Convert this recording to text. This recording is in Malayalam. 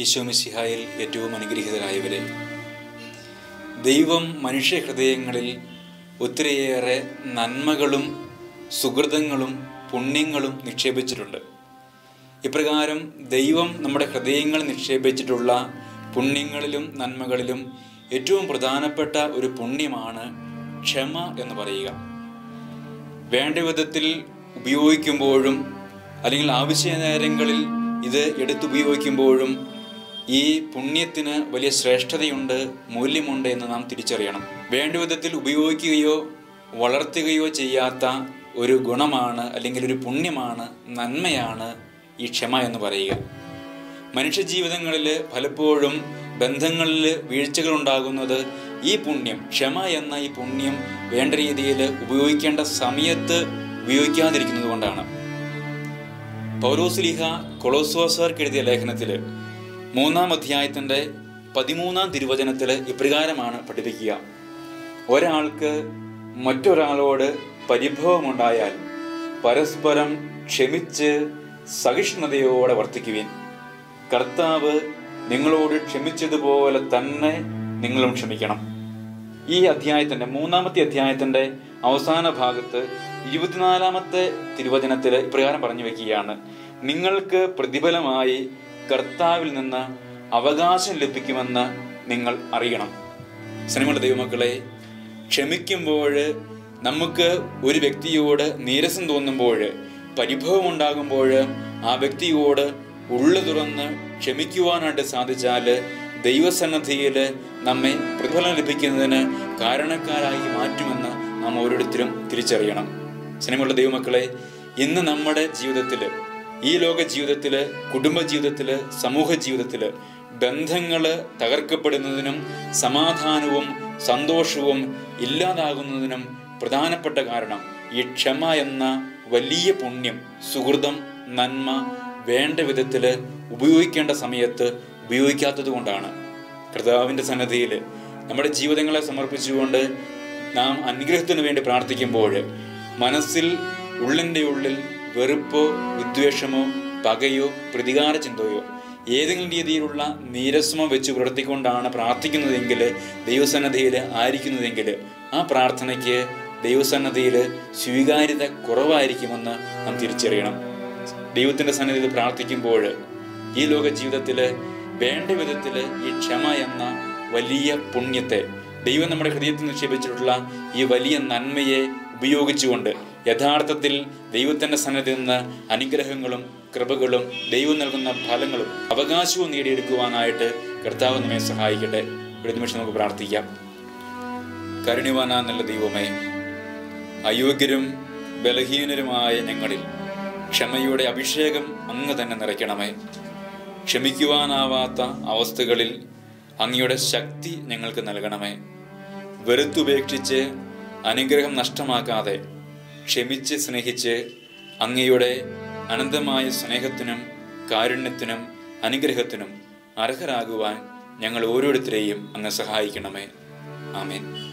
ഈശോമിശിഹായിൽ ഏറ്റവും അനുഗ്രഹീതരായവരെ ദൈവം മനുഷ്യ ഹൃദയങ്ങളിൽ ഒത്തിരിയേറെ നന്മകളും സുഹൃതങ്ങളും പുണ്യങ്ങളും നിക്ഷേപിച്ചിട്ടുണ്ട് ഇപ്രകാരം ദൈവം നമ്മുടെ ഹൃദയങ്ങളിൽ നിക്ഷേപിച്ചിട്ടുള്ള പുണ്യങ്ങളിലും നന്മകളിലും ഏറ്റവും പ്രധാനപ്പെട്ട ഒരു പുണ്യമാണ് ക്ഷമ എന്ന് പറയുക വേണ്ട വിധത്തിൽ ഉപയോഗിക്കുമ്പോഴും അല്ലെങ്കിൽ ആവശ്യ നേരങ്ങളിൽ ഇത് എടുത്തുപയോഗിക്കുമ്പോഴും ഈ പുണ്യത്തിന് വലിയ ശ്രേഷ്ഠതയുണ്ട് മൂല്യമുണ്ട് എന്ന് നാം തിരിച്ചറിയണം വേണ്ട വിധത്തിൽ ഉപയോഗിക്കുകയോ വളർത്തുകയോ ചെയ്യാത്ത ഒരു ഗുണമാണ് അല്ലെങ്കിൽ ഒരു പുണ്യമാണ് നന്മയാണ് ഈ ക്ഷമ എന്ന് പറയുക മനുഷ്യജീവിതങ്ങളിൽ പലപ്പോഴും ബന്ധങ്ങളിൽ വീഴ്ചകൾ ഉണ്ടാകുന്നത് ഈ പുണ്യം ക്ഷമ എന്ന ഈ പുണ്യം വേണ്ട രീതിയിൽ ഉപയോഗിക്കേണ്ട സമയത്ത് ഉപയോഗിക്കാതിരിക്കുന്നത് കൊണ്ടാണ് പൗലോസ്ലിഹ കൊളോസോസർക്ക് എഴുതിയ ലേഖനത്തിൽ മൂന്നാം അധ്യായത്തിൻ്റെ പതിമൂന്നാം തിരുവചനത്തിൽ ഇപ്രകാരമാണ് പഠിപ്പിക്കുക ഒരാൾക്ക് മറ്റൊരാളോട് പരിഭവമുണ്ടായാൽ പരസ്പരം ക്ഷമിച്ച് സഹിഷ്ണുതയോടെ വർത്തിക്കുവിൻ കർത്താവ് നിങ്ങളോട് ക്ഷമിച്ചതുപോലെ തന്നെ നിങ്ങളും ക്ഷമിക്കണം ഈ അധ്യായത്തിന്റെ മൂന്നാമത്തെ അധ്യായത്തിന്റെ അവസാന ഭാഗത്ത് ഇരുപത്തിനാലാമത്തെ തിരുവചനത്തിൽ ഇപ്രകാരം പറഞ്ഞു വെക്കുകയാണ് നിങ്ങൾക്ക് പ്രതിഫലമായി കർത്താവിൽ നിന്ന് അവകാശം ലഭിക്കുമെന്ന് നിങ്ങൾ അറിയണം സിനിമയുടെ ദൈവമക്കളെ ക്ഷമിക്കുമ്പോൾ നമുക്ക് ഒരു വ്യക്തിയോട് നീരസം തോന്നുമ്പോൾ പരിഭവം ഉണ്ടാകുമ്പോൾ ആ വ്യക്തിയോട് ഉള്ളു തുറന്ന് ക്ഷമിക്കുവാനായിട്ട് സാധിച്ചാൽ ദൈവസന്നദ്ധിയിൽ നമ്മെ പ്രതിഫലം ലഭിക്കുന്നതിന് കാരണക്കാരായി മാറ്റുമെന്ന് നാം ഓരോരുത്തരും തിരിച്ചറിയണം സിനിമയുള്ള ദൈവമക്കളെ ഇന്ന് നമ്മുടെ ജീവിതത്തിൽ ഈ ലോക ജീവിതത്തിൽ കുടുംബ ജീവിതത്തിൽ സമൂഹ ജീവിതത്തിൽ ബന്ധങ്ങൾ തകർക്കപ്പെടുന്നതിനും സമാധാനവും സന്തോഷവും ഇല്ലാതാകുന്നതിനും പ്രധാനപ്പെട്ട കാരണം ഈ ക്ഷമ എന്ന വലിയ പുണ്യം സുഹൃതം നന്മ വേണ്ട വിധത്തിൽ ഉപയോഗിക്കേണ്ട സമയത്ത് ഉപയോഗിക്കാത്തത് കൊണ്ടാണ് കർത്താവിൻ്റെ സന്നദ്ധിയിൽ നമ്മുടെ ജീവിതങ്ങളെ സമർപ്പിച്ചുകൊണ്ട് നാം അനുഗ്രഹത്തിന് വേണ്ടി പ്രാർത്ഥിക്കുമ്പോൾ മനസ്സിൽ ഉള്ളിൻ്റെ ഉള്ളിൽ വെറുപ്പോ വിദ്വേഷമോ പകയോ പ്രതികാര ചിന്തയോ ഏതെങ്കിലും രീതിയിലുള്ള നീരസമോ വെച്ച് പുലർത്തിക്കൊണ്ടാണ് പ്രാർത്ഥിക്കുന്നതെങ്കിൽ ദൈവസന്നദ്ധിയിൽ ആയിരിക്കുന്നതെങ്കിൽ ആ പ്രാർത്ഥനയ്ക്ക് ദൈവസന്നദ്ധിയിൽ സ്വീകാര്യത കുറവായിരിക്കുമെന്ന് നാം തിരിച്ചറിയണം ദൈവത്തിൻ്റെ സന്നിധിയിൽ പ്രാർത്ഥിക്കുമ്പോൾ ഈ ലോക ജീവിതത്തിൽ വേണ്ട വിധത്തിൽ ഈ ക്ഷമ എന്ന വലിയ പുണ്യത്തെ ദൈവം നമ്മുടെ ഹൃദയത്തിൽ നിക്ഷേപിച്ചിട്ടുള്ള ഈ വലിയ നന്മയെ ഉപയോഗിച്ചുകൊണ്ട് യഥാർത്ഥത്തിൽ ദൈവത്തിൻ്റെ സന്നിധിയിൽ നിന്ന് അനുഗ്രഹങ്ങളും കൃപകളും ദൈവം നൽകുന്ന ഫലങ്ങളും അവകാശവും നേടിയെടുക്കുവാനായിട്ട് കർത്താവ് നമ്മെ സഹായിക്കട്ടെ ഒരു നിമിഷം നമുക്ക് പ്രാർത്ഥിക്കാം കരുണിവാനാ നല്ല ദൈവമേ അയോഗ്യരും ബലഹീനരുമായ ഞങ്ങളിൽ ക്ഷമയുടെ അഭിഷേകം അങ്ങ് തന്നെ നിറയ്ക്കണമേ ക്ഷമിക്കുവാനാവാത്ത അവസ്ഥകളിൽ അങ്ങയുടെ ശക്തി ഞങ്ങൾക്ക് നൽകണമേ വെറുത്തുപേക്ഷിച്ച് അനുഗ്രഹം നഷ്ടമാക്കാതെ ക്ഷമിച്ച് സ്നേഹിച്ച് അങ്ങയുടെ അനന്തമായ സ്നേഹത്തിനും കാരുണ്യത്തിനും അനുഗ്രഹത്തിനും അർഹരാകുവാൻ ഞങ്ങൾ ഓരോരുത്തരെയും അങ്ങ് സഹായിക്കണമേ ആമേൻ